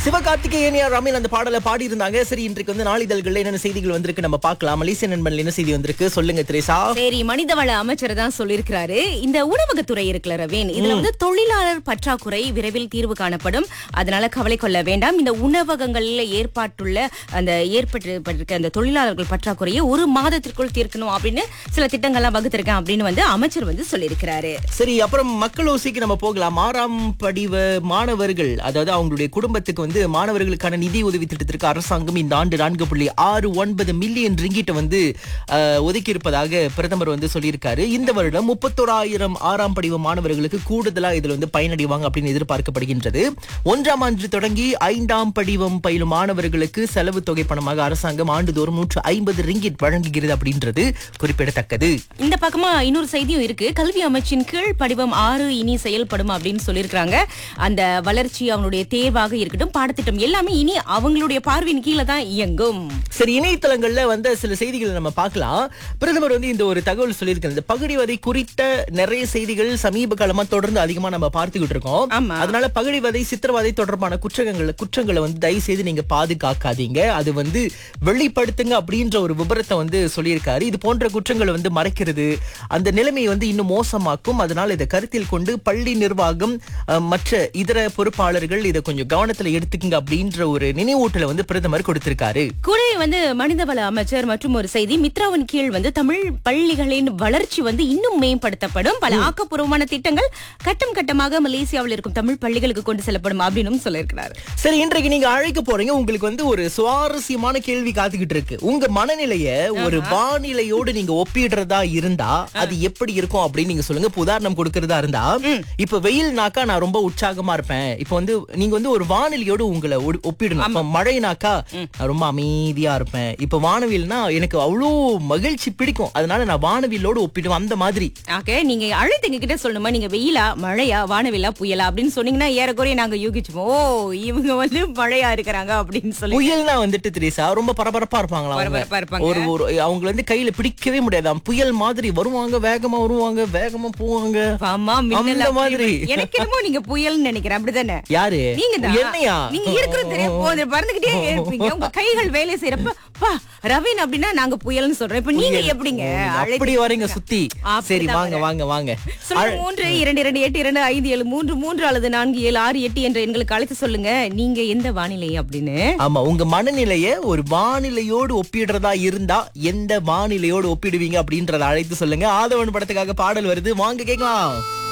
சிவகார்த்திகேயன் யார் ரமேல் அந்த பாடலை பாடி இருந்தாங்க சரி இன்றைக்கு வந்து நாளிதழ்கள்ல என்னென்ன செய்திகள் வந்திருக்கு நம்ம பார்க்கலாம் மலேசிய நண்பன்ல என்ன செய்தி வந்திருக்கு சொல்லுங்க திரேசா சரி மனிதவள அமைச்சர் தான் சொல்லியிருக்கிறாரு இந்த உணவகத்துறை இருக்குல்ல ரவீன் இதுல வந்து தொழிலாளர் பற்றாக்குறை விரைவில் தீர்வு காணப்படும் அதனால கவலை கொள்ள வேண்டாம் இந்த உணவகங்கள்ல ஏற்பாட்டுள்ள அந்த ஏற்பட்டிருக்க அந்த தொழிலாளர்கள் பற்றாக்குறையை ஒரு மாதத்திற்குள் தீர்க்கணும் அப்படின்னு சில திட்டங்கள்லாம் வகுத்திருக்கேன் அப்படின்னு வந்து அமைச்சர் வந்து சொல்லியிருக்கிறாரு சரி அப்புறம் மக்கள் ஓசிக்கு நம்ம போகலாம் ஆறாம் படிவ மாணவர்கள் அதாவது அவங்களுடைய குடும்பத்துக்கு வந்து மாணவர்களுக்கான நிதி உதவி திட்டத்திற்கு அரசாங்கம் இந்த ஆண்டு நான்கு புள்ளி ஆறு ஒன்பது மில்லியன் ரிங்கிட்டை வந்து ஒதுக்கி இருப்பதாக பிரதமர் வந்து சொல்லியிருக்காரு இந்த வருடம் முப்பத்தோராயிரம் ஆறாம் படிவ மாணவர்களுக்கு கூடுதலா இதுல வந்து பயனடைவாங்க அப்படின்னு எதிர்பார்க்கப்படுகின்றது ஒன்றாம் ஆண்டு தொடங்கி ஐந்தாம் படிவம் பயிலும் மாணவர்களுக்கு செலவு தொகை பணமாக அரசாங்கம் ஆண்டுதோறும் நூற்று ஐம்பது ரிங்கிட் வழங்குகிறது அப்படின்றது குறிப்பிடத்தக்கது இந்த பக்கமா இன்னொரு செய்தியும் இருக்கு கல்வி அமைச்சின் கீழ் படிவம் ஆறு இனி செயல்படும் அப்படின்னு சொல்லியிருக்காங்க அந்த வளர்ச்சி அவங்களுடைய தேர்வாக இருக்கட்டும் பாடத்திட்டம் எல்லாமே இனி அவங்களுடைய பார்வையின் கீழே தான் இயங்கும் சரி இணையதளங்கள்ல வந்த சில செய்திகளை நம்ம பார்க்கலாம் பிரதமர் வந்து இந்த ஒரு தகவல் சொல்லியிருக்காரு இந்த பகுடிவதை குறித்த நிறைய செய்திகள் சமீப காலமா தொடர்ந்து அதிகமா நம்ம பார்த்துக்கிட்டு இருக்கோம் ஆமா. அதனால பகுடிவதை சித்திரவதை தொடர்பான குற்றங்கள் குற்றங்களை வந்து தயவு செய்து நீங்க பாதுகாக்காதீங்க அது வந்து வெளிப்படுத்துங்க அப்படின்ற ஒரு விபரத்தை வந்து சொல்லியிருக்காரு இது போன்ற குற்றங்களை வந்து மறைக்கிறது அந்த நிலைமையை வந்து இன்னும் மோசமாக்கும் அதனால இதை கருத்தில் கொண்டு பள்ளி நிர்வாகம் அஹ், மற்ற இதர பொறுப்பாளர்கள் இதை கொஞ்சம் கவனத்துல எடுத்துக்கங்க அப்படின்ற ஒரு நினைவூட்டலை வந்து பிரதமர் கொடுத்திருக்காரு கூடவே வந்து மனிதவள அமைச்சர் மற்றும் ஒரு செய்தி மித்ராவின் கீழ் வந்து தமிழ் பள்ளிகளின் வளர்ச்சி வந்து இன்னும் மேம்படுத்தப்படும் பல ஆக்கப்பூர்வமான திட்டங்கள் கட்டம் கட்டமாக மலேசியாவில் இருக்கும் தமிழ் பள்ளிகளுக்கு கொண்டு செல்லப்படும் அப்படின்னு சொல்லியிருக்கிறார் சரி இன்றைக்கு நீங்க அழைக்க போறீங்க உங்களுக்கு வந்து ஒரு சுவாரஸ்யமான கேள்வி காத்துக்கிட்டு இருக்கு உங்க மனநிலைய ஒரு வானிலையோடு நீங்க ஒப்பிடுறதா இருந்தா அது எப்படி இருக்கும் அப்படின்னு நீங்க சொல்லுங்க இப்ப உதாரணம் கொடுக்கறதா இருந்தா இப்ப வெயில்னாக்கா நான் ரொம்ப உற்சாகமா இருப்பேன் இப்ப வந்து நீங்க வந்து ஒரு வானிலையோடு உங்களை ஒடு- ஒப்பிடணும் இப்ப மழைனாக்கா நான் ரொம்ப அமைதியா இருப்பேன் இப்ப வானவியல்னா எனக்கு அவ்வளோ மகிழ்ச்சி பிடிக்கும் அதனால நான் வானவியலோடு ஒப்பிடுவேன் அந்த மாதிரி ஆக நீங்க அழைத்து எங்க கிட்ட சொல்லணுமா நீங்க வெயிலா மழையா வானவில்லா புயலா அப்படின்னு சொன்னீங்கன்னா ஏறக்குறைய நாங்க யூகிச்சுப்போம் ஓ இவங்க வந்து மழையா இருக்கிறாங்க அப்படின்னு சொல்லி புயல்னா வந்துட்டு திரேசா ரொம்ப பரபரப்பா இருப்பாங்களா அவங்க? பரபரப்பா இருப்பாங்க. ஒரு ஒரு அவங்க வந்து கையில பிடிக்கவே முடியாதாம் புயல் மாதிரி வருவாங்க வேகமா வருவாங்க வேகமா போவாங்க ஆமா மின்னல் அந்த அப்படி மாதிரி. இப்படி. எனக்கு என்னமோ நீங்க புயல்னு நினைக்கிறேன் அப்படிதானே யாரு நீங்க தான் என்னையா நீங்க இருக்கிறது தெரியும் போது பறந்துகிட்டே இருப்பீங்க உங்க கைகள் வேலை செய்யறப்ப பா ரவீன் அப்படின்னா நாங்க புயல்னு சொல்றோம் இப்ப நீங்க எப்படிங்க அழைத்து- அப்படி வரீங்க சுத்தி அப்படிதான் சரி வாங்க வரேன். வாங்க வாங்க சொல்லுங்க மூன்று இரண்டு இரண்டு எட்டு இரண்டு ஐந்து ஏழு மூன்று மூன்று அல்லது நான்கு ஏழு ஆறு எட்டு என்ற எண்களுக்கு அழைத்து சொல்லுங்க நீங்க எந்த வானிலை அப்படின்னு ஆமா உங்க மனநிலைய ஒரு வானிலையோடு ஒப்பிடுறதா இருந்தா எந்த வானிலையோடு ஒப்பிடுவீங்க அப்படின்றத அழைத்து சொல்லுங்க ஆதவன் படத்துக்காக பாடல் வருது வாங்க கேக்கலாம்